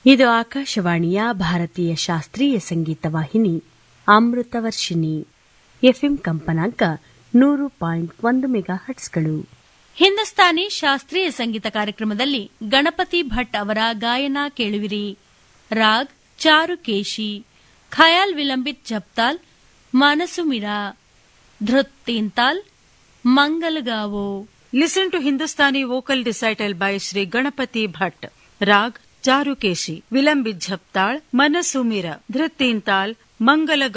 ಇದು ಆಕಾಶವಾಣಿಯ ಭಾರತೀಯ ಶಾಸ್ತ್ರೀಯ ಸಂಗೀತ ವಾಹಿನಿ ಅಮೃತವರ್ಷಿಣಿ ಎಫ್ಎಂ ಕಂಪನಾಂಕ ನೂರು ಪಾಯಿಂಟ್ ಒಂದು ಮೆಗಾ ಹಟ್ಸ್ಗಳು ಹಿಂದೂಸ್ತಾನಿ ಶಾಸ್ತ್ರೀಯ ಸಂಗೀತ ಕಾರ್ಯಕ್ರಮದಲ್ಲಿ ಗಣಪತಿ ಭಟ್ ಅವರ ಗಾಯನ ಕೇಳುವಿರಿ ರಾಗ್ ಚಾರುಕೇಶಿ ಖಯಾಲ್ ವಿಲಂಬಿತ್ ಜಪ್ತಾಲ್ ಮನಸು Mira ಧೃತ್ ತೀನ್ತಾಲ್ ಮಂಗಲಗಾವೋ Listen to Hindustani vocal recital by Sri Ganapati Bhatt. Rag Charukeshi, Vilambit Jhaptal, Manasumira, Dhritintal, Mangala